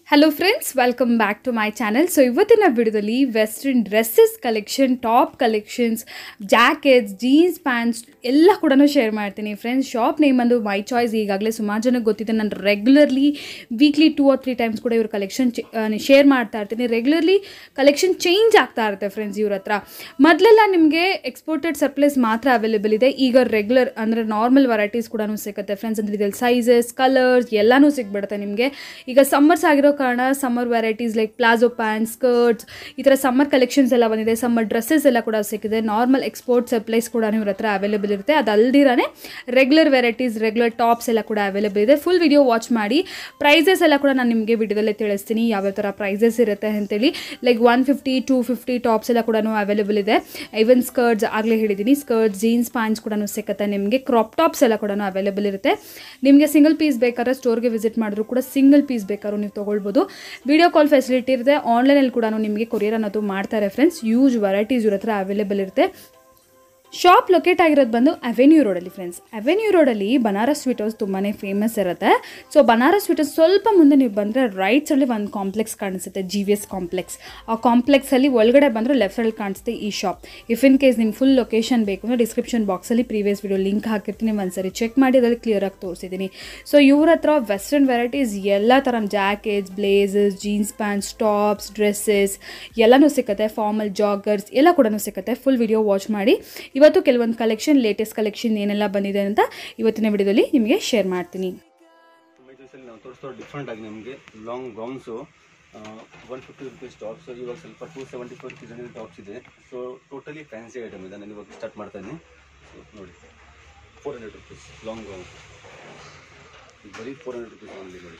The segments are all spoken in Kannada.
Hello friends welcome back to my channel so ಇವತ್ತಿನ ವಿಡಿಯೋದಲ್ಲಿ western dresses collection top collections jackets jeans pants ಎಲ್ಲ ಕೂಡ ಶೇರ್ ಮಾಡ್ತೀನಿ ಫ್ರೆಂಡ್ಸ್ ಶಾಪ್ ನೇಮ್ ಅಂದು ಮೈ ಚಾಯ್ಸ್ ಈಗಾಗಲೇ ಸುಮಾರು ಜನಕ್ಕೆ ಗೊತ್ತಿದೆ ನಾನು regularly weekly two or three times ಕೂಡ ಇವ್ರ ಕಲೆಕ್ಷನ್ ಶೇರ್ ಮಾಡ್ತಾ ಇರ್ತೀನಿ ರೆಗ್ಯುಲರ್ಲಿ ಕಲೆಕ್ಷನ್ ಚೇಂಜ್ ಆಗ್ತಾ ಇರುತ್ತೆ ಫ್ರೆಂಡ್ಸ್ ಇವ್ರ ಹತ್ರ ಮೊದಲೆಲ್ಲ ನಿಮಗೆ ಎಕ್ಸ್ಪೋರ್ಟೆಡ್ ಸರ್ಪ್ಲೈಸ್ ಮಾತ್ರ ಅವೈಲೇಬಲ್ ಇದೆ ಈಗ ರೆಗ್ಯುಲರ್ ಅಂದರೆ ನಾರ್ಮಲ್ ವೆರೈಟೀಸ್ ಕೂಡ ಸಿಗುತ್ತೆ ಫ್ರೆಂಡ್ಸ್ ಅಂದರೆ ಇದ್ರಲ್ಲಿ ಸೈಜಸ್ ಕಲರ್ಸ್ ಎಲ್ಲನೂ ಸಿಗ್ಬಿಡುತ್ತೆ ನಿಮಗೆ ಈಗ ಸಮ್ಮರ್ಸ್ ಆಗಿರೋ ಕಾರಣ summer varieties like palazzo pant skirts ಈ ಥರ ಸಮ್ಮರ್ ಕಲೆಕ್ಷನ್ಸ್ ಎಲ್ಲ ಬಂದಿದೆ ಸಮ್ಮರ್ ಡ್ರೆಸ್ಸಸ್ ಎಲ್ಲ ಕೂಡ ಸಿಕ್ಕಿದೆ ನಾರ್ಮಲ್ ಎಕ್ಸ್ಪೋರ್ಟ್ ಸಪ್ಲೈಸ್ ಕೂಡ ಇವ್ರ ಹತ್ರ ಅವೈಲೇಬಲ್ ಇರುತ್ತೆ ಅದು ಅಲ್ದಿರಾನೆ ರೆಗ್ಯುಲರ್ ವೆರೈಟೀಸ್ ರೆಗ್ಯುಲರ್ ಟಾಪ್ಸ್ ಎಲ್ಲ ಕೂಡ ಅವೈಲೇಬಲ್ ಇದೆ ಫುಲ್ ವಿಡಿಯೋ ವಾಚ್ ಮಾಡಿ ಪ್ರೈಸಸ್ ಎಲ್ಲ ಕೂಡ ನಾನು ನಿಮಗೆ ವಿಡಿಯೋದಲ್ಲೇ ತಿಳಿಸ್ತೀನಿ ಯಾವ್ಯಾವ ಥರ ಪ್ರೈಸಸ್ ಇರುತ್ತೆ ಅಂತೇಳಿ like one fifty two fifty tops ಎಲ್ಲ ಕೂಡ ಅವೈಲೇಬಲ್ ಇದೆ ಈವನ್ ಸ್ಕರ್ಟ್ಸ್ ಆಗಲೇ ಹೇಳಿದ್ದೀನಿ ಸ್ಕರ್ಟ್ಸ್ ಜೀನ್ಸ್ ಪ್ಯಾಂಟ್ಸ್ ಕೂಡ ಸಿಗುತ್ತೆ ನಿಮಗೆ ಕ್ರಾಪ್ ಟಾಪ್ಸ್ ಎಲ್ಲ ಕೂಡ ಅವೈಲೇಬಲ್ ಇರುತ್ತೆ ನಿಮಗೆ ಸಿಂಗಲ್ ಪೀಸ್ ಬೇಕಾದ್ರೆ ಸ್ಟೋರ್ಗೆ ವಿಸಿಟ್ ಮಾಡಿದ್ರು ಕೂಡ ಸಿಂಗಲ್ ಪೀಸ್ ಬೇಕಾದ್ರೂ ನೀವು ತೊಗೊಳ್ಬೋದು ವಿಡಿಯೋ ಕಾಲ್ ಫೆಸಿಲಿಟಿ ಇರುತ್ತೆ ಆನ್ಲೈನಲ್ಲಿ ಕೂಡ ನಿಮಗೆ ಕೊರಿಯರ್ ಅನ್ನೋದು ಮಾಡ್ತಾರೆ ಫ್ರೆಂಡ್ಸ್ ಯೂಸ್ ವೆರೈಟೀಸ್ ಇವ್ರ ಹತ್ರ ಅವೈಲೇಬಲ್ ಇರುತ್ತೆ ಶಾಪ್ ಲೊಕೇಟ್ ಆಗಿರೋದು ಬಂದು ಅವೆನ್ಯೂ ರೋಡಲ್ಲಿ ಫ್ರೆಂಡ್ಸ್ ಅವೆನ್ಯೂ ರೋಡಲ್ಲಿ ಬನಾರಸ್ ಸ್ವೀಟ್ ಹೌಸ್ ತುಂಬಾ ಫೇಮಸ್ ಇರುತ್ತೆ ಸೊ ಬನಾರಸ್ ಸ್ವೀಟ್ ಹೌಸ್ ಸ್ವಲ್ಪ ಮುಂದೆ ನೀವು ಬಂದರೆ ರೈಟ್ಸಲ್ಲಿ ಒಂದು ಕಾಂಪ್ಲೆಕ್ಸ್ ಕಾಣಿಸುತ್ತೆ ಜಿ ವಿ ಎಸ್ ಕಾಂಪ್ಲೆಕ್ಸ್ ಆ ಕಾಂಪ್ಲೆಕ್ಸಲ್ಲಿ ಒಳಗಡೆ ಬಂದರೆ ಲೆಫ್ಟ್ ಸೈಡ್ ಕಾಣಿಸುತ್ತೆ ಈ ಶಾಪ್ ಇಫ್ ಇನ್ ಕೇಸ್ ನಿಮ್ಗೆ ಫುಲ್ ಲೊಕೇಶನ್ ಬೇಕು ಅಂದರೆ ಡಿಸ್ಕ್ರಿಪ್ಷನ್ ಬಾಕ್ಸಲ್ಲಿ ಪ್ರೀವಿಯಸ್ ವಿಡಿಯೋ ಲಿಂಕ್ ಹಾಕಿರ್ತೀನಿ ಒಂದ್ಸರಿ ಚೆಕ್ ಮಾಡಿ ಅದರಲ್ಲಿ ಕ್ಲಿಯರಾಗಿ ತೋರಿಸಿದ್ದೀನಿ ಸೊ ಇವ್ರ ಹತ್ರ ವೆಸ್ಟರ್ನ್ ವೆರೈಟೀಸ್ ಎಲ್ಲ ಥರ jackets blazers jeans pants tops dresses ಎಲ್ಲನೂ ಸಿಗುತ್ತೆ ಫಾರ್ಮಲ್ ಜಾಗರ್ಸ್ ಎಲ್ಲ ಕೂಡ ಸಿಗುತ್ತೆ ಫುಲ್ ವಿಡಿಯೋ ವಾಚ್ ಮಾಡಿ ಇವತ್ತು ಕೆಲವೊಂದು ಕಲೆಕ್ಷನ್ ಲೇಟೆಸ್ಟ್ ಕಲೆಕ್ಷನ್ ಏನೆಲ್ಲ ಬಂದಿದೆ ಅಂತ ಇವತ್ತಿನ ವಿಡಿಯೋದಲ್ಲಿ ನಿಮಗೆ ಶೇರ್ ಮಾಡ್ತೀನಿ ಇಮೇಜಸಲ್ಲಿ ನಾವು ತೋರಿಸ್ತಾ ಡಿಫ್ರೆಂಟ್ ಆಗಿ ನಮಗೆ long gowns one fifty rupees tops ಇವಾಗ ಸ್ವಲ್ಪ two seventy four rupees tops ಇದೆ ಸೊ ಟೋಟಲಿ ಫ್ಯಾನ್ಸಿ ಐಟಮ್ ಇದೆ ನಾನು ಇವಾಗ ಸ್ಟಾರ್ಟ್ ಮಾಡ್ತಾ ಇದ್ದೀನಿ ಸೊ ನೋಡಿ four hundred rupees long gown ಬರೀ ಫೋರ್ ಹಂಡ್ರೆಡ್ ರುಪೀಸ್ ಓನ್ಲಿ ನೋಡಿ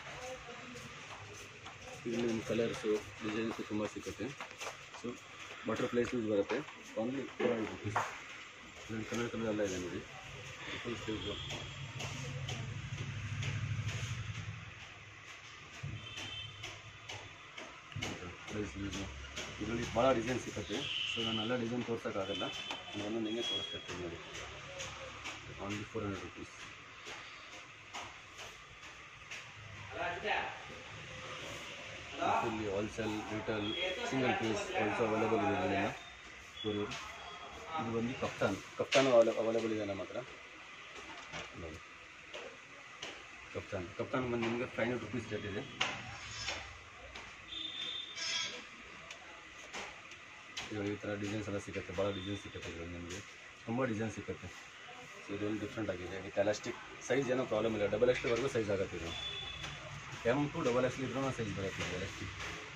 ಇಲ್ಲಿ ನಿಮ್ಮ ಕಲರ್ಸು ಡಿಸೈನ್ಸು ತುಂಬ ಸಿಗುತ್ತೆ ಸೊ ಬಟರ್ಫ್ಲೈ ಶೂಸ್ ಬರುತ್ತೆ ಓನ್ಲಿ ಫೋರ್ ಹಂಡ್ರೆಡ್ ರುಪೀಸ್ ಇದರಲ್ಲಿ ಕಲರ್ ಕಲರ್ ಎಲ್ಲ ಇದೆ ನೋಡಿ ಫುಲ್ ಸ್ಲೀವ್ಸು ಪ್ರೈಸ್ ಯೂಸು ಇದರಲ್ಲಿ ಭಾಳ ಡಿಸೈನ್ ಸಿಗುತ್ತೆ ಸೊ ನಾನು ಎಲ್ಲ ಡಿಸೈನ್ ತೋರ್ಸೋಕ್ಕಾಗಲ್ಲ ನಾನು ನಿಮಗೆ ತೋರಿಸ್ತಾ ಇರ್ತೀನಿ ನೋಡಿ ಓನ್ಲಿ ಫೋರ್ ಹಂಡ್ರೆಡ್ ರುಪೀಸ್ ಇಲ್ಲಿ wholesale retail single piece also available ಇದೆ ಇದನ್ನ ಕೊರಿಯರ್ ಇದು ಬಂದು ಕಫ್ತಾನ್ ಕಫ್ತಾನು ಅವೈಲೇಬಲ್ ಇದೆ ನಮ್ಮ ಹತ್ರ ನೋಡಿ ಕಫ್ತಾನ್ ಕಫ್ತಾನ್ ಬಂದು ನಿಮಗೆ ಫೈವ್ ಹಂಡ್ರೆಡ್ ರುಪೀಸ್ ರೇಟ್ ಇದೆ ಇವಾಗ ಈ ಥರ ಡಿಸೈನ್ಸ್ ಎಲ್ಲ ಸಿಗುತ್ತೆ ಭಾಳ ಡಿಸೈನ್ ಸಿಗುತ್ತೆ ಇದರಲ್ಲಿ ನಿಮಗೆ ತುಂಬ ಡಿಸೈನ್ ಸಿಗುತ್ತೆ ಸೊ ಇದೊಂದು ಡಿಫ್ರೆಂಟ್ ಆಗಿದೆ ವಿತ್ ಎಲಾಸ್ಟಿಕ್ ಸೈಜ್ ಏನೋ ಪ್ರಾಬ್ಲಮ್ ಇಲ್ಲ ಡಬಲ್ ಎಕ್ಸ್ಟ್ವರೆಗೂ ಸೈಜ್ ಆಗುತ್ತೆ ಇದು ಎಮ್ ಟು ಡಬಲ್ ಎಕ್ಸ್ ಇದ್ರೂ ಸೈಜ್ ಬರುತ್ತೆ ಇದು elastic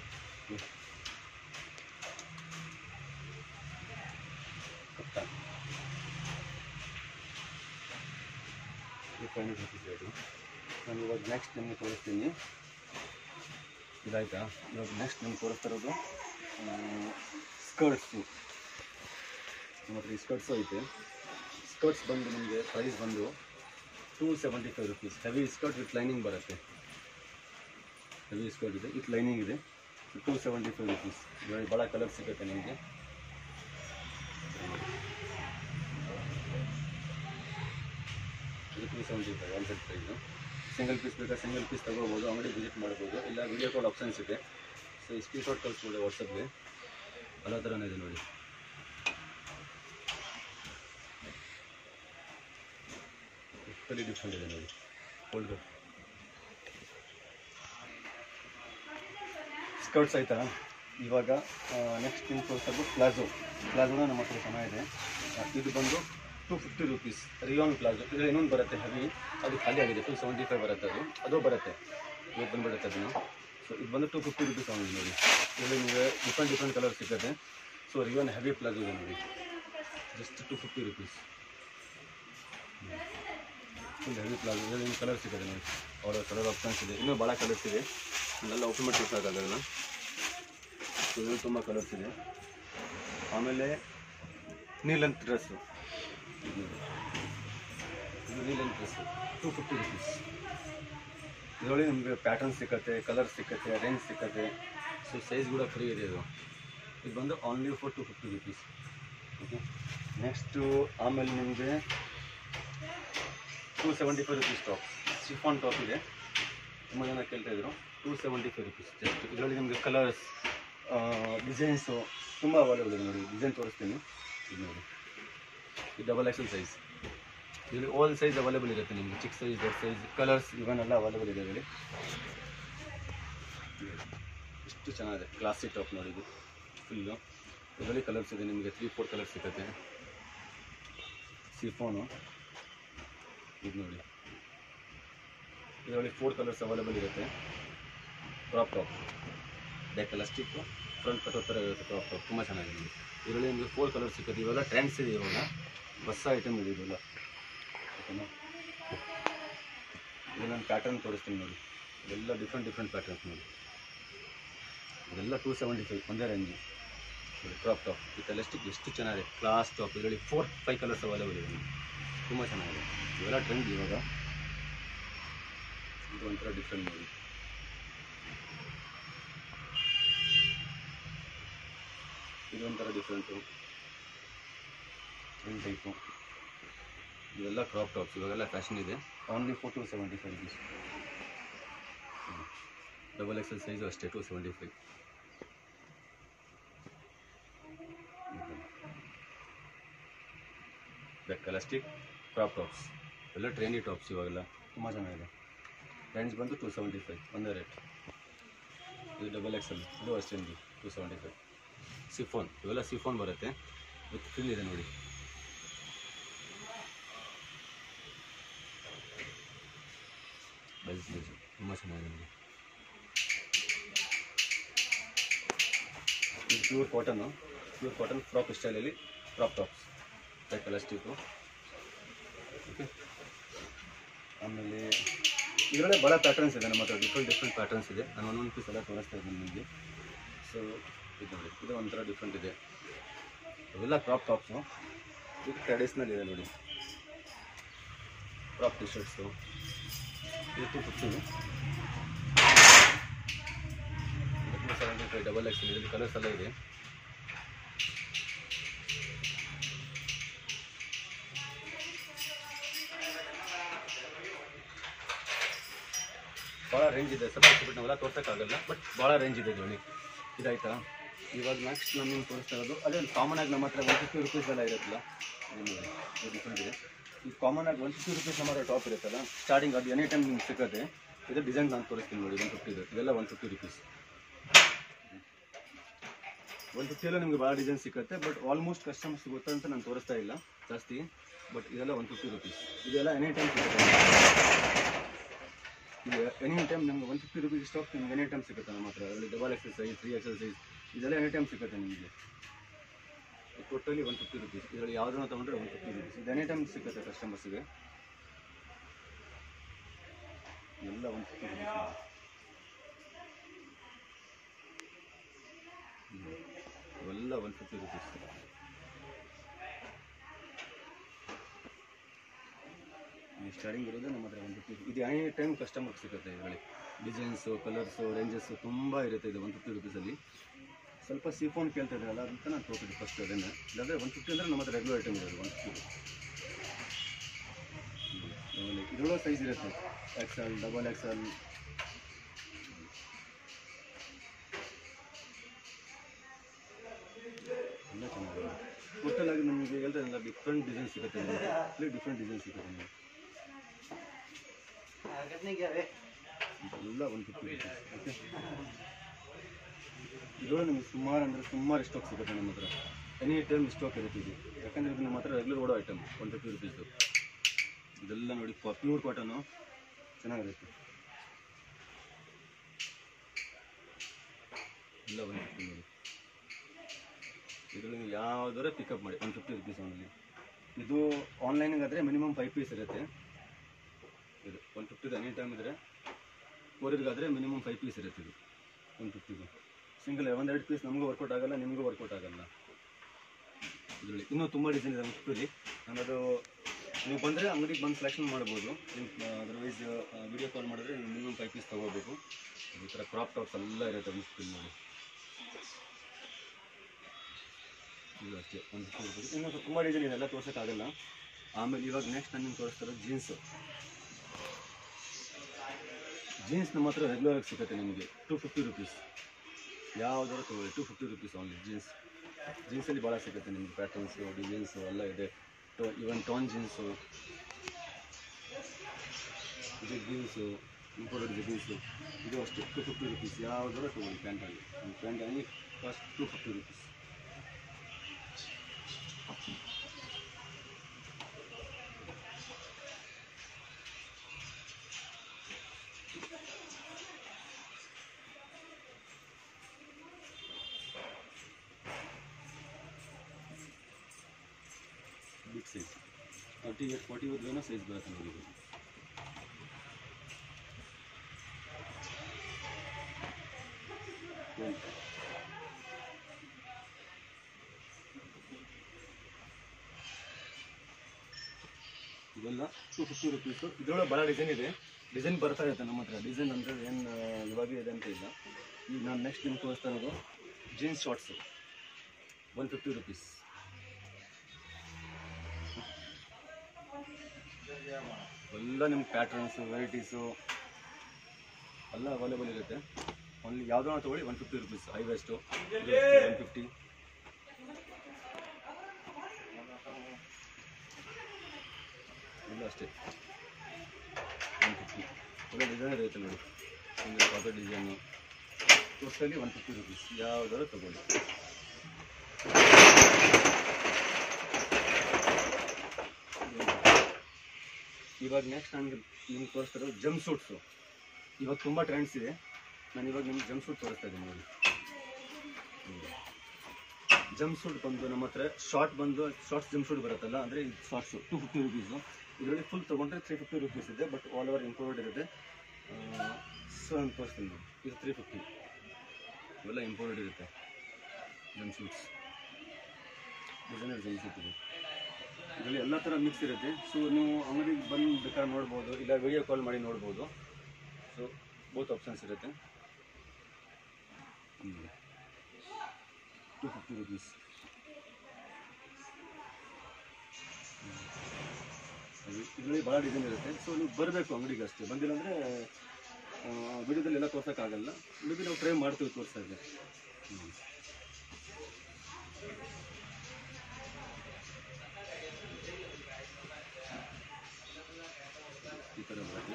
five hundred rupees rate ನಾನು ಇವಾಗ ನೆಕ್ಸ್ಟ್ ನಿಮಗೆ ತೋರಿಸ್ತೀನಿ ಇದಾಯ್ತಾ ಇವಾಗ ನೆಕ್ಸ್ಟ್ ನಿಮ್ಗೆ ತೋರಿಸ್ತಾ ಇರೋದು ಸ್ಕರ್ಟ್ಸು ನಮ್ಮ ಹತ್ರ ಈ ಸ್ಕರ್ಟ್ಸು ಐತೆ ಸ್ಕರ್ಟ್ಸ್ ಬಂದು ನಿಮಗೆ ಪ್ರೈಸ್ ಬಂದು two seventy five rupees heavy skirt with lining ಬರುತ್ತೆ ಹೆವಿ ಸ್ಕರ್ಟ್ ಇದೆ ವಿತ್ ಲೈನಿಂಗ್ ಇದೆ ಟೂ ಸೆವೆಂಟಿ ಫೈವ್ ರುಪೀಸ್ ಇದರಲ್ಲಿ ಭಾಳ ಕಲರ್ ಸಿಗುತ್ತೆ ನಿಮಗೆ ಇದು two seventy five one set price single piece ಬೇಕಾದ್ರೆ ಸಿಂಗಲ್ ಪೀಸ್ ತೊಗೋಬೋದು ಅಂಗಡಿ ವಿಸಿಟ್ ಮಾಡ್ಬೋದು ಇಲ್ಲ ವಿಡಿಯೋ ಕಾಲ್ ಆಪ್ಷನ್ಸ್ ಇದೆ ಸೊ ಈ ಸ್ಕ್ರೀನ್ ಶಾಟ್ ಕಳಿಸ್ಬೋದು ವಾಟ್ಸಪ್ಗೆ ಎಲ್ಲ ಥರನೇ ಇದೆ ನೋಡಿ ಟೋಟಲಿ ಡಿಫ್ರೆಂಟ್ ಇದೆ ನೋಡಿ ಓಲ್ಡ್ ಸ್ಕರ್ಟ್ಸ್ ಆಯ್ತಾ ಇವಾಗ ನೆಕ್ಸ್ಟ್ ನಿಮ್ಗೆ ತೋರಿಸೋದು ಪ್ಲಾಜೋ ಪ್ಲಾಜೋನ ನಮ್ಮ ಹತ್ರ ಚೆನ್ನಾಗಿದೆ ಆ, ಇದು ಬಂದು two fifty rupees rayon palazzo ಇದರಲ್ಲಿ ಇನ್ನೊಂದು ಬರುತ್ತೆ ಹೆವಿ ಅದು ಖಾಲಿ ಆಗಿದೆ ಟೂ ಸೆವೆಂಟಿ ಫೈವ್ ಬರುತ್ತೆ ಅದು ಅದು ಬರುತ್ತೆ ಇವತ್ತು ಬಂದುಬಿಡುತ್ತೆ ಅದನ್ನು ಸೊ ಇದು ಬಂದು ಟೂ ಫಿಫ್ಟಿ ರುಪೀಸ್ ಆಗಿದೆ ನೋಡಿ ಇದರಲ್ಲಿ ನಿಮಗೆ ಡಿಫ್ರೆಂಟ್ ಡಿಫ್ರೆಂಟ್ ಕಲರ್ ಸಿಗುತ್ತೆ ಸೊ ರಿಯಾನ್ ಹೆವಿ ಪ್ಲಾಜೋ ಇದೆ ನೋಡಿ just two fifty rupees full heavy palazzo ಇದರಲ್ಲಿ ನಿಮ್ಗೆ ಕಲರ್ ಸಿಗುತ್ತೆ ನೋಡಿ ಅವರ ಕಲರ್ ಆಪ್ಷನ್ಸ್ ಇದೆ ಇನ್ನೂ ಭಾಳ ಕಲರ್ಸ್ ಇದೆ ಇದೆಲ್ಲ ಓಪನ್ ಮಾಡಿ ತೋರಿಸೋಕ್ಕಾಗಲ್ಲ ಇದರಲ್ಲಿ ತುಂಬ ಕಲರ್ಸ್ ಇದೆ ಆಮೇಲೆ ನೀಲಂತ್ ಡ್ರೆಸ್ಸು ಇದು knee length dress two fifty rupees ಇದರೊಳಗೆ ನಿಮಗೆ ಪ್ಯಾಟರ್ನ್ ಸಿಕ್ಕತ್ತೆ ಕಲರ್ ಸಿಕ್ಕತ್ತೆ ರೇಂಜ್ ಸಿಕ್ಕತ್ತೆ ಸೊ ಸೈಜ್ ಕೂಡ ಫ್ರೀ ಇದೆ ಇದು ಇದು ಬಂದು only four two fifty rupees okay next ಆಮೇಲೆ ನಿಮಗೆ two seventy five rupees top chiffon top ಇದೆ ತುಂಬ ಜನ ಕೇಳ್ತಾ ಇದ್ರು two two seventy five rupees just ಇದರಲ್ಲಿ ನಿಮಗೆ ಕಲರ್ಸ್ ಡಿಸೈನ್ಸು ತುಂಬ ಅವೈಲೇಬಲ್ ಇದೆ ನೋಡಿ ಡಿಸೈನ್ ತೋರಿಸ್ತೀನಿ ಇದು ನೋಡಿ ಇದು ಡಬಲ್ ಎಕ್ಸೆಲ್ ಸೈಜ್ ಇದರಲ್ಲಿ ಆಲ್ ಸೈಜ್ ಅವೈಲೇಬಲ್ ಇರುತ್ತೆ ನಿಮಗೆ ಚಿಕ್ಕ ಸೈಜ್ ದೊಡ್ಡ ಸೈಜ್ ಕಲರ್ಸ್ ಇವನ್ ಎಲ್ಲ ಅವೈಲೇಬಲ್ ಇದೆ ಇದರಲ್ಲಿ ಎಷ್ಟು ಚೆನ್ನಾಗಿದೆ ಕ್ಲಾಸಿ ಟಾಪ್ ನೋಡಿ ಇದು ಫುಲ್ಲು ಇದರಲ್ಲಿ ಕಲರ್ಸ್ ಇದೆ ನಿಮಗೆ ತ್ರೀ ಫೋರ್ ಕಲರ್ಸ್ ಸಿಗುತ್ತೆ ಸಿಫೋನು ಇದು ನೋಡಿ ಇದರಲ್ಲಿ ಫೋರ್ ಕಲರ್ಸ್ ಅವೈಲೇಬಲ್ ಇರುತ್ತೆ ಕ್ರಾಪ್ ಟಾಪ್ ಬ್ಯಾಕ್ ಎಲ್ಲ ಸ್ಟಿಕ್ಕು ಫ್ರಂಟ್ ಕಟ್ಟೋ ಥರ ಇರುತ್ತೆ ಕ್ರಾಪ್ ಟಾಪ್ ತುಂಬ ಚೆನ್ನಾಗಿದೆ ಇದರಲ್ಲಿ ನಿಮಗೆ ಫೋರ್ ಕಲರ್ಸ್ ಸಿಗುತ್ತೆ ಇವೆಲ್ಲ ಟ್ರೆಂಡ್ಸ್ ಇದೆ ಇವಾಗ ಹೊಸ ಐಟಮ್ ಇದೆ ಇದೆಲ್ಲ ಓಕೆನಾ ಇದು ನಾನು ಪ್ಯಾಟರ್ನ್ ತೋರಿಸ್ತೀನಿ ನೋಡಿ ಇದೆಲ್ಲ ಡಿಫ್ರೆಂಟ್ ಡಿಫ್ರೆಂಟ್ ಪ್ಯಾಟರ್ನ್ಸ್ ನೋಡಿ ಇದೆಲ್ಲ ಟೂ ಸೆವೆಂಟಿ ಫೈವ್ ಒಂದೇ ರೇಂಜ್ ಕ್ರಾಪ್ ಟಾಪ್ ಇದೆಲ್ಲ ಸ್ಟಿಕ್ ಎಷ್ಟು ಚೆನ್ನಾಗಿದೆ ಕ್ಲಾಸ್ ಟಾಪ್ ಇದರಲ್ಲಿ ಫೋರ್ ಫೈವ್ ಕಲರ್ಸ್ ಅವೈಲೇಬಲ್ ಇದೆ ತುಂಬ ಚೆನ್ನಾಗಿದೆ ಇವೆಲ್ಲ ಟ್ರೆಂಡ್ ಇವಾಗ ಇದು ಒಂಥರ ಡಿಫ್ರೆಂಟ್ ನೋಡಿ ಇದು ಒಂಥರ ಡಿಫ್ರೆಂಟು ಟ್ರೆಂಡ್ ಟೈಪು ಇವೆಲ್ಲ ಕ್ರಾಪ್ ಟಾಪ್ಸ್ ಇವಾಗೆಲ್ಲ ಫ್ಯಾಷನ್ ಇದೆ only four two seventy five rupees double XL size ಅಷ್ಟೇ two seventy five back elastic crop tops ಎಲ್ಲ ಟ್ರೇನಿ ಟಾಪ್ಸ್ ಇವಾಗೆಲ್ಲ ತುಂಬ ಚೆನ್ನಾಗಿದೆ ರೇಂಜ್ ಬಂದು ಟೂ ಸೆವೆಂಟಿ ಫೈವ್ ಒಂದೇ ರೇಟ್ ಇದು ಡಬಲ್ ಎಕ್ಸೆಲ್ ಇದು ಅಷ್ಟೇ ಟೂ ಸೆವೆಂಟಿ ಫೈವ್ ಸಿಫೋನ್ ಇವೆಲ್ಲ ಸಿಫೋನ್ ಬರುತ್ತೆ ವಿತ್ ಫಿಲ್ ಇದೆ ನೋಡಿ ಬಲ್ಸ್ ಬಲ್ಸ್ ತುಂಬ ಚೆನ್ನಾಗಿದೆ ನೋಡಿ ಇದು pure cotton pure cotton frock ಸ್ಟೈಲಲ್ಲಿ frock tops type elastic okay ಆಮೇಲೆ ಇದರಲ್ಲೇ ಭಾಳ ಪ್ಯಾಟರ್ನ್ಸ್ ಇದೆ ನಮ್ಮ ಹತ್ರ ಡಿಫ್ರೆಂಟ್ ಡಿಫ್ರೆಂಟ್ ಪ್ಯಾಟರ್ನ್ಸ್ ಇದೆ ನಾನು ಒಂದೊಂದು ಪೀಸ್ ಎಲ್ಲ ತೋರಿಸ್ತಾ ಇದ್ದೀನಿ ನಿಮಗೆ ಸೊ ಇದು ನೋಡಿ ಇದು ಒಂಥರ ಡಿಫ್ರೆಂಟ್ ಇದೆ ಇವೆಲ್ಲ ಕ್ರಾಪ್ ಟಾಪ್ಸು ಇದು ಟ್ರೆಡಿಷ್ನಲ್ ಇದೆ ನೋಡಿ ಕ್ರಾಪ್ ಟಿ ಶರ್ಟ್ಸು ಇದು two fifty two seventy five double X ಇದರಲ್ಲಿ ಕಲರ್ಸ್ ಎಲ್ಲ ಇದೆ ಭಾಳ ರೇಂಜ್ ಇದೆ ಸ್ವಲ್ಪ ಬಿಟ್ಟು ನಾವೆಲ್ಲ ತೋರ್ಸೋಕ್ಕಾಗಲ್ಲ ಬಟ್ ಭಾಳ ರೇಂಜ್ ಇದೆ ನೋಡಿ ಇದಾಯ್ತಾ ಇವಾಗ ನೆಕ್ಸ್ಟ್ ನಾನು ನಿಮ್ಗೆ ತೋರಿಸ್ತಾ ಇರೋದು ಅದೇ ಕಾಮನ್ ಆಗಿ ನಮ್ಮ ಹತ್ರ ಒನ್ ಫಿಫ್ಟಿ ರುಪೀಸ್ ಎಲ್ಲ ಇರುತ್ತಲ್ಲ ಡಿಫ್ರೆಂಟ್ ಇದೆ ಈ ಕಾಮನ್ ಆಗಿ ಒನ್ ಫಿಫ್ಟಿ ರುಪೀಸ್ ನಮ್ಮ ಹತ್ರ ಟಾಪ್ ಇರುತ್ತಲ್ಲ ಸ್ಟಾರ್ಟಿಂಗ್ ಅದು ಎನಿ ಟೈಮ್ ನಿಮ್ಗೆ ಸಿಗುತ್ತೆ ಇದು ಡಿಸೈನ್ ನಾನು ತೋರಿಸ್ತೀನಿ ನೋಡಿ ಒನ್ ಫಿಫ್ಟಿ ಇದೆಲ್ಲ ಒನ್ ಫಿಫ್ಟಿ ರುಪೀಸ್ ಒನ್ ಫಿಫ್ಟಿಯಲ್ಲೂ ನಿಮಗೆ ಭಾಳ ಡಿಸೈನ್ ಸಿಗುತ್ತೆ ಬಟ್ ಆಲ್ಮೋಸ್ಟ್ ಕಸ್ಟಮರ್ಸ್ ಗೊತ್ತಾ ಅಂತ ನಾನು ತೋರಿಸ್ತಾ ಇಲ್ಲ ಜಾಸ್ತಿ ಬಟ್ ಇದೆಲ್ಲ ಒನ್ ಫಿಫ್ಟಿ ರುಪೀಸ್ ಇದೆಲ್ಲ ಎನಿ ಟೈಮ್ ಸಿಗುತ್ತೆ ಇದು ಎನಿ ಟೈಮ್ ನಮ್ಗೆ ಒನ್ ಫಿಫ್ಟಿ ರುಪೀಸ್ ಸ್ಟಾಕ್ ನಿಮ್ಗೆ ಎನಿ ಟೈಮ್ ಸಿಗುತ್ತೆ ನಮ್ಮ ಹತ್ರ ಅದರಲ್ಲಿ double XL size three XL size ಇದೆಲ್ಲ ಎನಿ ಟೈಮ್ ಸಿಗುತ್ತೆ ನಿಮಗೆ ಟೋಟಲಿ ಒನ್ ಫಿಫ್ಟಿ ರುಪೀಸ್ ಇದರಲ್ಲಿ ಯಾವುದನ್ನು ತೊಗೊಂಡ್ರೆ ಒನ್ ಫಿಫ್ಟಿ ರುಪೀಸ್ ಇದು ಎನಿ ಟೈಮ್ ಸಿಗುತ್ತೆ ಕಸ್ಟಮರ್ಸ್ಗೆ ಎಲ್ಲ ಒನ್ ಫಿಫ್ಟಿ ರುಪೀಸ್ ಇವೆಲ್ಲ ಒನ್ ಫಿಫ್ಟಿ ರುಪೀಸ್ ಸ್ಟಾರ್ಟಿಂಗ್ ಇರೋದು ನಮ್ಮ ಹತ್ರ ಒನ್ ಫಿಫ್ಟಿ ಇದು ಎನಿ ಟೈಮ್ ಕಸ್ಟಮರ್ ಸಿಗುತ್ತೆ ಇದರಲ್ಲಿ ಡಿಸೈನ್ಸು ಕಲರ್ಸು ರೇಂಜಸ್ಸು ತುಂಬ ಇರುತ್ತೆ ಇದು ಒನ್ ಫಿಫ್ಟಿ ರುಪೀಸಲ್ಲಿ ಸ್ವಲ್ಪ ಸಿಫೋನ್ ಕೇಳ್ತಾ ಇದ್ರಲ್ಲ ಅಂತ ನಾನು ತೋರಿಸಿದ್ದೆ ಫಸ್ಟ್ ಅದನ್ನು ಇಲ್ಲಾಂದರೆ ಒನ್ ಫಿಫ್ಟಿ ಅಂದರೆ ನಮ್ಮ ಹತ್ರ ರೆಗ್ಯುಲರ್ ಐಟಮ್ ಇರೋದು ಒನ್ ಫಿಫ್ಟಿ ಆಮೇಲೆ ಇದರೊಳಗೆ ಸೈಜ್ ಇರುತ್ತೆ ಎಕ್ಸೆಲ್ ಡಬಲ್ ಎಕ್ಸೆಲ್ ಎಲ್ಲ ಚೆನ್ನಾಗಿದೆ ಟೋಟಲ್ ಆಗಿ ನಮಗೆ ಹೇಳ್ತಾರಲ್ಲ ಡಿಫ್ರೆಂಟ್ ಡಿಸೈನ್ ಸಿಗುತ್ತೆ ನಿಮಗೆ ಡಿಫ್ರೆಂಟ್ ಡಿಸೈನ್ ಸಿಗುತ್ತೆ ನಿಮಗೆ ಎಲ್ಲ ಒನ್ ಫಿಫ್ಟಿ ಓಕೆ ಇದರೊಳಗೆ ನಿಮಗೆ ಸುಮಾರು ಅಂದರೆ ಸುಮಾರು ಸ್ಟಾಕ್ ಸಿಗುತ್ತೆ ನಮ್ಮ ಹತ್ರ ಎನಿ ಟೈಮ್ ಸ್ಟಾಕ್ ಇರುತ್ತೆ ಇದು ಯಾಕಂದರೆ ಇದು ನಮ್ಮ ಹತ್ರ ರೆಗ್ಯುಲರ್ ಓಡೋ ಐಟಮ್ ಒನ್ ಫಿಫ್ಟಿ ರುಪೀಸು ಇದೆಲ್ಲ ನೋಡಿ ಪ್ಯೂರ್ ಕಾಟನು ಚೆನ್ನಾಗಿರುತ್ತೆ ಎಲ್ಲ ಒನ್ ಫಿಫ್ಟಿ ನೋಡಿ ಇದರಲ್ಲಿ ನೀವು ಯಾವುದಾದ್ರೆ ಪಿಕಪ್ ಮಾಡಿ ಒನ್ ಫಿಫ್ಟಿ ರುಪೀಸ್ ಓನ್ಲಿ ಇದು ಆನ್ಲೈನಿಗೆ ಆದರೆ ಮಿನಿಮಮ್ ಫೈವ್ ಪೀಸ್ ಇರುತ್ತೆ ಇದು ಒನ್ ಫಿಫ್ಟಿದು ಎನಿ ಟೈಮ್ ಇದ್ದರೆ ಕೊರಿಯರ್ಗಾದರೆ ಮಿನಿಮಮ್ ಫೈವ್ ಪೀಸ್ ಇರುತ್ತೆ ಇದು ಒನ್ ಫಿಫ್ಟಿದು ಸಿಂಗಲ್ ಒಂದೆರಡು ಪೀಸ್ ನಮಗೂ ವರ್ಕೌಟ್ ಆಗಲ್ಲ ನಿಮಗೂ ವರ್ಕೌಟ್ ಆಗಲ್ಲ ಇದರಲ್ಲಿ ಇನ್ನೂ ತುಂಬ ಡಿಸೈನ್ ಇದೆ ಒನ್ ಫಿಫ್ಟಿಲಿ ನನ್ನದು ನೀವು ಬಂದರೆ ಅಂಗಡಿಗೆ ಬಂದು ಸೆಲೆಕ್ಷನ್ ಮಾಡ್ಬೋದು ಅದರ್ವೈಸ್ ವಿಡಿಯೋ ಕಾಲ್ ಮಾಡಿದ್ರೆ ನೀವು ಮಿನಿಮಮ್ ಫೈವ್ ಪೀಸ್ ತೊಗೋಬೇಕು ಈ ಥರ ಕ್ರಾಪ್ ಟಾಪ್ಸ್ ಎಲ್ಲ ಇರುತ್ತೆ ಒನ್ ಫಿಫ್ಟಿಲಿ ನೋಡಿ ಇದು ಅಷ್ಟೇ ಒಂದು ಫಿಫ್ಟಿ ರುಪೀಸ್ ಇನ್ನೂ ತುಂಬ ಡಿಸೈನ್ ಇದೆ ಎಲ್ಲ ತೋರ್ಸೋಕ್ಕಾಗಲ್ಲ ಆಮೇಲೆ ಇವಾಗ ನೆಕ್ಸ್ಟ್ ನಾನು ನಿಮ್ಗೆ ತೋರಿಸ್ತಾ ಇರೋದು ಜೀನ್ಸು ಜೀನ್ಸ್ ನಮ್ಮ ಹತ್ರ ರೆಗ್ಯುಲರ್ ಆಗಿ ಸಿಗುತ್ತೆ ನಿಮಗೆ ಟೂ ಫಿಫ್ಟಿ ರುಪೀಸ್ ಯಾವುದಾದ್ರು ತಗೊಳ್ಳಿ two fifty rupees only jeans ಜೀನ್ಸಲ್ಲಿ ಭಾಳ ಸಿಗುತ್ತೆ ನಿಮಗೆ ಪ್ಯಾಟರ್ನ್ಸು ಡಿಸೈನ್ಸು ಎಲ್ಲ ಇದೆ ಟೋ ಇವನ್ ಟೋನ್ ಜೀನ್ಸು ಜಗ್ಗೀನ್ಸು ಇಂಪೋರ್ಟೆಡ್ ಜಗ್ಗೀನ್ಸು ಇದು ಅಷ್ಟೇ ಟೂ ಫಿಫ್ಟಿ ರುಪೀಸ್ ಯಾವುದಾದ್ರು ತಗೊಳ್ಳಿ ಪ್ಯಾಂಟಲ್ಲಿ ಪ್ಯಾಂಟ್ ಆಗಿ cost two fifty rupees big size thirty eight forty ಏನೋ ಸೈಜ್ ಬರುತ್ತೆ ನೋಡಿ ಇದು ಒಂದು. ಇದೆಲ್ಲ ಟೂ ಫಿಫ್ಟಿ ರುಪೀಸು ಇದರೊಳಗೆ ಭಾಳ ಡಿಸೈನ್ ಇದೆ ಡಿಸೈನ್ ಬರ್ತಾ ಇರುತ್ತೆ ನಮ್ಮ ಹತ್ರ ಡಿಸೈನ್ ಅಂದರೆ ಏನು ಇವಾಗ ಇದೆ ಅಂತ ಇಲ್ಲ ಈಗ ನಾನು ನೆಕ್ಸ್ಟ್ ನಿಮ್ಗೆ ತೋರಿಸ್ತಾ ಇರೋದು jeans shorts one fifty rupees ಎಲ್ಲ ನಿಮ್ಮ ಪ್ಯಾಟ್ರನ್ಸು ವೆರೈಟೀಸು ಎಲ್ಲ ಅವೈಲೇಬಲ್ ಇರುತ್ತೆ ಓನ್ಲಿ ಯಾವುದೋ ತೊಗೊಳ್ಳಿ one fifty rupees high waist one fifty ಇಲ್ಲ ಅಷ್ಟೇ ಒನ್ ಫಿಫ್ಟಿ ಒಳ್ಳೆ ಡಿಸೈನ್ ಇರುತ್ತೆ ನೋಡಿ ಒಂದು copy design totally one fifty rupees ಯಾವುದಾದ್ರು ತಗೊಳ್ಳಿ ಇವಾಗ ನೆಕ್ಸ್ಟ್ ನನಗೆ ನಿಮ್ಗೆ ತೋರಿಸ್ತಿರೋ ಜಂಪ್ ಸೂಟ್ಸು ಇವಾಗ ತುಂಬ ಟ್ರೆಂಡ್ಸ್ ಇದೆ ನಾನು ಇವಾಗ ನಿಮ್ಗೆ ಜಂಪ್ ಸೂಟ್ ತೋರಿಸ್ತಾ ಇದ್ದೀನಿ ನೋಡಿ ಜಂಪ್ ಸೂಟ್ ಬಂದು ನಮ್ಮ ಹತ್ರ ಶಾರ್ಟ್ ಬಂದು ಶಾರ್ಟ್ಸ್ ಜಂಪ್ ಸೂಟ್ ಬರುತ್ತಲ್ಲ ಅಂದರೆ ಇದು ಶಾರ್ಟ್ಸು ಟು ಫಿಫ್ಟಿ ರುಪೀಸು ಇದರಲ್ಲಿ ಫುಲ್ ತೊಗೊಂಡ್ರೆ ತ್ರೀ ಫಿಫ್ಟಿ ರುಪೀಸ್ ಇದೆ ಬಟ್ ಆಲ್ ಓವರ್ ಇಂಪೋರ್ಟ್ ಇರುತ್ತೆ ಸೊ ನಾನು ತೋರಿಸ್ತೀನಿ ನೋಡಿ. ಇದು ತ್ರೀ ಫಿಫ್ಟಿ ಇವೆಲ್ಲ ಇಂಪೋರ್ಟ್ ಇರುತ್ತೆ jumpsuits designer jumpsuit ಇದೆ ಇದರಲ್ಲಿ ಎಲ್ಲ ಥರ ಮಿಕ್ಸ್ ಇರುತ್ತೆ ಸೊ ನೀವು ಅಂಗಡಿಗೆ ಬಂದು ಬೇಕಾದ್ರೆ ನೋಡ್ಬೋದು ಇಲ್ಲ ವಿಡಿಯೋ ಕಾಲ್ ಮಾಡಿ ನೋಡ್ಬೋದು so both options two fifty fifty rupees ಇದರಲ್ಲಿ ಭಾಳ ಡಿಸೈನ್ ಇರುತ್ತೆ ಸೊ ನೀವು ಬರಬೇಕು ಅಂಗಡಿಗೆ ಅಷ್ಟೇ ಬಂದಿಲ್ಲ ಅಂದರೆ ವಿಡಿಯೋದಲ್ಲಿ ಎಲ್ಲ ತೋರ್ಸೋಕ್ಕಾಗಲ್ಲ ಮೇಬಿ ನಾವು ಟ್ರೈ ಮಾಡ್ತೀವಿ ತೋರಿಸೋಕ್ಕೆ ಹ್ಞೂ ಈ ಥರ ಬರುತ್ತೆ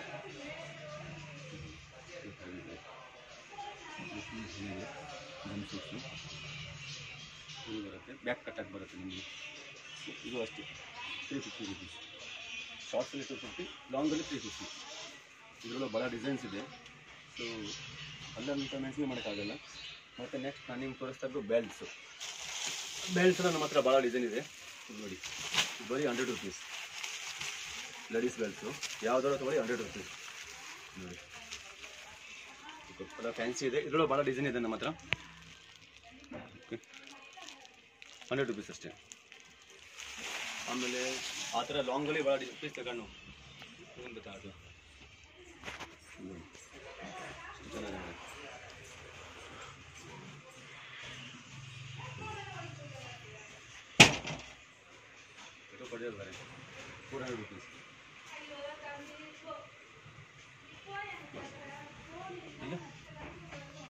ಈ ಥರ ಇದೆ. ಇದು ಹೀಗೆ ಜಂಪ್ಸೂಟ್ಸು ಇದು ಬರುತ್ತೆ ಬ್ಯಾಕ್ ಕಟ್ಟಾಗಿ ಬರುತ್ತೆ ನಿಮಗೆ ಸೊ ಇದು ಅಷ್ಟೇ ತ್ರೀ ಫಿಫ್ಟಿ ರುಪೀಸ್ ಶಾರ್ಟ್ಸಲ್ಲಿ ಟು ಫಿಫ್ಟಿ ಲಾಂಗಲ್ಲಿ ತ್ರೀ ಫಿಫ್ಟಿ ಇದರೊಳಗೆ ಭಾಳ ಡಿಸೈನ್ಸ್ ಇದೆ ಸೊ ಅಲ್ಲಂತ ಮೆನ್ಷನ್ ಮಾಡೋಕ್ಕಾಗಲ್ಲ ಮತ್ತು ನೆಕ್ಸ್ಟ್ ನಾನು ನಿಮ್ಗೆ ತೋರಿಸ್ತಾ ಇದ್ದು ಬೆಲ್ಟ್ಸು ಬೆಲ್ಟ್ಸ್ ನಮ್ಮ ಹತ್ರ ಭಾಳ ಡಿಸೈನ್ ಇದೆ ಇದು ನೋಡಿ ಇದು ಬರೀ ಹಂಡ್ರೆಡ್ ರುಪೀಸ್ ಲೇಡೀಸ್ ಬೆಲ್ಟ್ಸು ಯಾವುದಾದ್ರು ತೊಗೊಳ್ಳಿ ಹಂಡ್ರೆಡ್ ರುಪೀಸ್ ನೋಡಿ ಎಲ್ಲ ಫ್ಯಾನ್ಸಿ ಇದೆ ಇದರೊಳಗೆ ಭಾಳ ಡಿಸೈನ್ ಇದೆ ನಮ್ಮ ಹತ್ರ ಓಕೆ ಹಂಡ್ರೆಡ್ ರುಪೀಸ್ ಅಷ್ಟೇ ಆಮೇಲೆ ಆ ಥರ ಲಾಂಗಲ್ಲಿ ಭಾಳ ಡಿ ಪೀಸ್ ತಗೊಂಡು ಏನು ಗೊತ್ತಾ ಅದು ನೋಡಿ. ಎಷ್ಟು ಚೆನ್ನಾಗಿದೆ. ಇದು ಕೊಡಿಯೋದು ಬೇರೆ ಫೋರ್ ಹಂಡ್ರೆಡ್ ರುಪೀಸ್